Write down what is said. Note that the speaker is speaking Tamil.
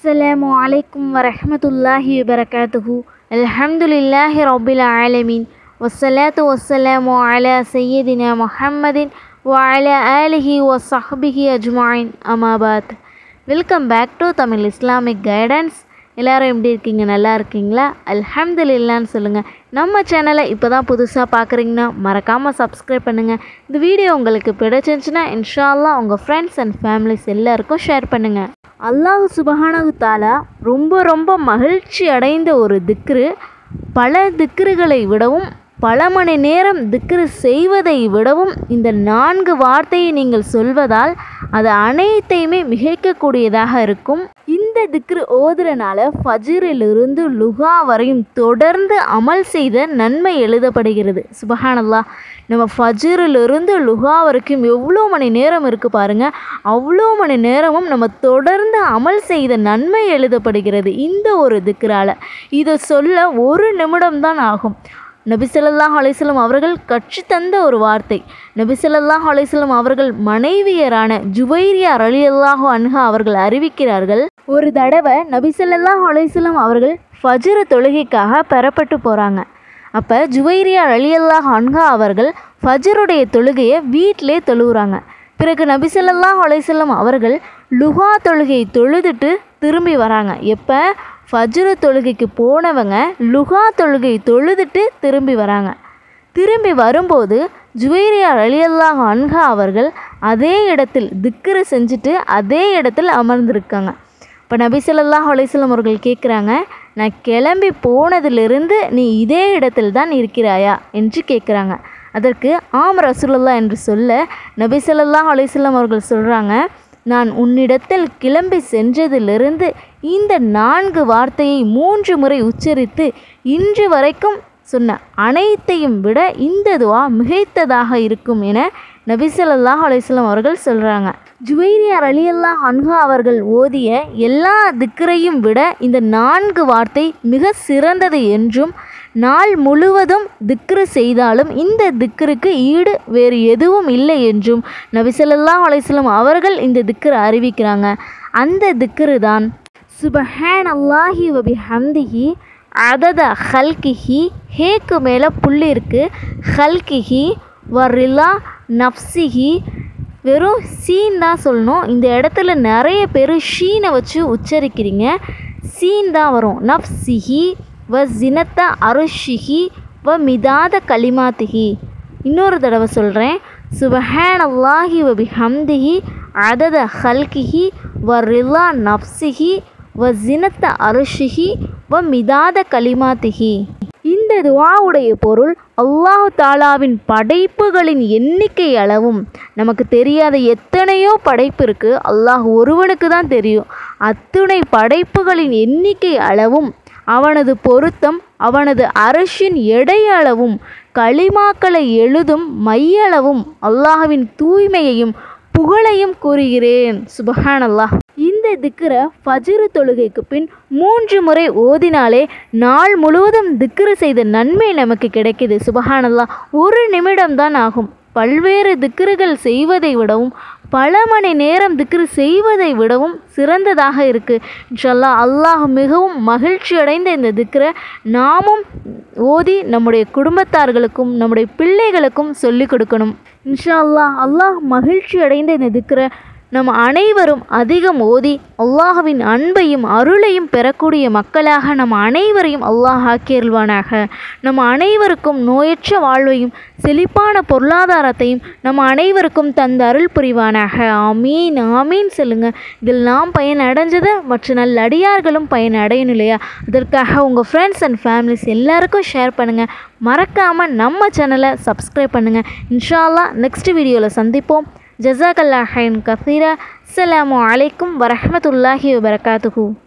السلام عليكم ورحمة الله وبركاته الحمد لله رب العالمين والصلاة والسلام على سيدنا محمد وعلى آله وصحبه أجمعين أما بعد welcome back to Tamil Islamic guidance எல்லாரும் எப்படி இருக்கீங்க நல்லா இருக்கீங்களா அல்ஹம்துலில்லான்னு சொல்லுங்கள் நம்ம சேனலை இப்போ தான் புதுசாக பார்க்குறீங்கன்னா மறக்காமல் சப்ஸ்கிரைப் பண்ணுங்கள் இந்த வீடியோ உங்களுக்கு பிடிச்சிருந்துச்சுன்னா இன்ஷால்லா உங்கள் ஃப்ரெண்ட்ஸ் அண்ட் ஃபேமிலிஸ் எல்லாருக்கும் ஷேர் பண்ணுங்கள் அல்லாஹ் சுபஹானஹு தாலா ரொம்ப ரொம்ப மகிழ்ச்சி அடைந்த ஒரு திக்ரு பல திக்ருகளை விடவும் பல மணி நேரம் திக்ரு செய்வதை விடவும் இந்த நான்கு வார்த்தையை நீங்கள் சொல்வதால் அது அனைத்தையுமே மிகைக்கக்கூடியதாக இருக்கும் இந்த திக்ரு ஓதுறனால ஃபஜ்ரிலிருந்து லுகா வரையும் தொடர்ந்து அமல் செய்த நன்மை எழுதப்படுகிறது சுபஹானல்லாஹ் நம்ம ஃபஜ்ரிலிருந்து லுகா வரைக்கும் எவ்வளோ மணி நேரம் இருக்குது பாருங்கள் அவ்வளோ மணி நேரமும் நம்ம தொடர்ந்து அமல் செய்த நன்மை எழுதப்படுகிறது இந்த ஒரு திக்ரால இதை சொல்ல ஒரு நிமிடம் தான் ஆகும் நபிசல்லாஹ் அலையம் அவர்கள் கற்றுத்தந்த ஒரு வார்த்தை நபிசல்லாஹ் அலையம் அவர்கள் மனைவியரான ஜுவைரியா ரலியல்லாஹு அன்ஹா அவர்கள் அறிவிக்கிறார்கள் ஒரு தடவை நபிசல்லாஹ் அலையம் அவர்கள் ஃபஜ்ர தொழுகைக்காக பெறப்பட்டு போகிறாங்க அப்போ ஜுவைரியா ரலியல்லாஹ் அன்ஹா அவர்கள் ஃபஜருடைய தொழுகையை வீட்டிலே தொழுகிறாங்க பிறகு நபிசல்லாஹ் அலையம் அவர்கள் லுஹா தொழுகையை தொழுதுட்டு திரும்பி வராங்க எப்போ ஃபஜ்ரு தொழுகைக்கு போனவங்க லுகா தொழுகை தொழுதுட்டு திரும்பி வராங்க திரும்பி வரும்போது ஜுவைரியா ரலியல்லாஹ் அன்ஹா அவர்கள் அதே இடத்தில் திக்ரு செஞ்சுட்டு அதே இடத்தில் அமர்ந்திருக்காங்க இப்போ நபிசல்லாஹ் அலிஸ்லாம் அவர்கள் கேட்குறாங்க நான் கிளம்பி போனதிலிருந்து நீ இதே இடத்தில் தான் இருக்கிறாயா என்று கேட்குறாங்க அதற்கு ஆம் ரசூலுல்லா என்று சொல்ல நபிசல்லாஹ் அலிஸ்லாம் அவர்கள் சொல்கிறாங்க நான் உன்னிடத்தில் கிளம்பி சென்றதிலிருந்து இந்த நான்கு வார்த்தையை மூன்று முறை உச்சரித்து இன்று வரைக்கும் சொன்ன அனைத்தையும் விட இந்த துவா மிகைத்ததாக இருக்கும் என நபிசல்லாஹ் அலிஸ்லாம் அவர்கள் சொல்கிறாங்க ஜுவைரியார் அலியல்லாஹ் அன்ஹா அவர்கள் ஓதிய எல்லா திக்கரையும் விட இந்த நான்கு வார்த்தை மிக சிறந்தது என்றும் நாள் முழுவதும் திக்ரு செய்தாலும் இந்த திக்ருக்கு ஈடு வேறு எதுவும் இல்லை என்றும் நபிசல்லாஹ் அலையம் அவர்கள் இந்த திக்ரு அறிவிக்கிறாங்க அந்த திக்ரு தான் சுபஹான் அல்லாஹி வபி ஹம்திஹி அதத ஹல்கிஹி ஹேக்கு மேலே புள்ளி இருக்குது ஹல்கிஹி வரிலா நப்சிஹி வெறும் சீன் தான் சொல்லணும் இந்த இடத்துல நிறைய பேர் ஷீனை வச்சு உச்சரிக்கிறீங்க சீன் தான் வரும் நப்சிஹி வ ஜினத்த அருஷிஹி வ மிதாத கலிமாத்திஹி இன்னொரு தடவை சொல்கிறேன் சுபஹான் அல்லாஹி வபி ஹம்திஹி அதத ஹல்கிஹி வ ரிலா நப்சிஹி வ ஜினத்த அருஷிஹி வ மிதாத கலிமாத்திஹி இந்த துவாவுடைய பொருள் அல்லாஹு தாலாவின் படைப்புகளின் எண்ணிக்கை அளவும் நமக்கு தெரியாத எத்தனையோ படைப்பு இருக்குது அல்லாஹ் ஒருவனுக்கு தான் தெரியும் அத்துணை படைப்புகளின் எண்ணிக்கை அளவும் அவனது பொருத்தம் அவனது அரசின் எடையளவும் களிமாக்களை எழுதும் மையளவும் அல்லாஹ்வின் தூய்மையையும் புகழையும் கூறுகிறேன் சுபஹான் அல்லாஹ் இந்த திக்ர ஃபஜ்ரு தொழுகைக்கு பின் மூன்று முறை ஓதினாலே நாள் முழுவதும் திக்ரு செய்த நன்மை நமக்கு கிடைக்குது சுபஹானல்லா ஒரு நிமிடம் தான் ஆகும் பல்வேறு திக்ருகள் செய்வதை விடவும் பல மணி நேரம் திக்ரு செய்வதை விடவும் சிறந்ததாக இருக்குது இன்ஷல்லா அல்லாஹ் மிகவும் மகிழ்ச்சி அடைந்த இந்த திக்ரை நாமும் ஓதி நம்முடைய குடும்பத்தார்களுக்கும் நம்முடைய பிள்ளைகளுக்கும் சொல்லிக் கொடுக்கணும் இன்ஷா அல்லாஹ் அல்லாஹ் மகிழ்ச்சி அடைந்த இந்த திக்ரை நம்ம அனைவரும் அதிகம் ஓதி அல்லாஹுவின் அன்பையும் அருளையும் பெறக்கூடிய மக்களாக நம்ம அனைவரையும் அல்லாஹ் ஆக்கியல்வானாக நம்ம அனைவருக்கும் நோயற்ற வாழ்வையும் செழிப்பான பொருளாதாரத்தையும் நம்ம அனைவருக்கும் தந்த அருள் புரிவானாக ஆமீன் ஆமீன் சொல்லுங்க இதில் நாம் பயன் அடைஞ்சதை மற்ற நல்ல அடியார்களும் பயன் அடையணும் இல்லையா அதற்காக உங்கள் ஃப்ரெண்ட்ஸ் அண்ட் ஃபேமிலிஸ் எல்லாருக்கும் ஷேர் பண்ணுங்கள் மறக்காமல் நம்ம சேனலை சப்ஸ்கிரைப் பண்ணுங்கள் இன்ஷால்லா நெக்ஸ்ட் வீடியோவில் சந்திப்போம் ஜசாக் அல்லா ஹைன் கசீரா அஸ்ஸலாமு அலைக்கும் வரஹமத்துல்லாஹி வபரகாத்துஹூ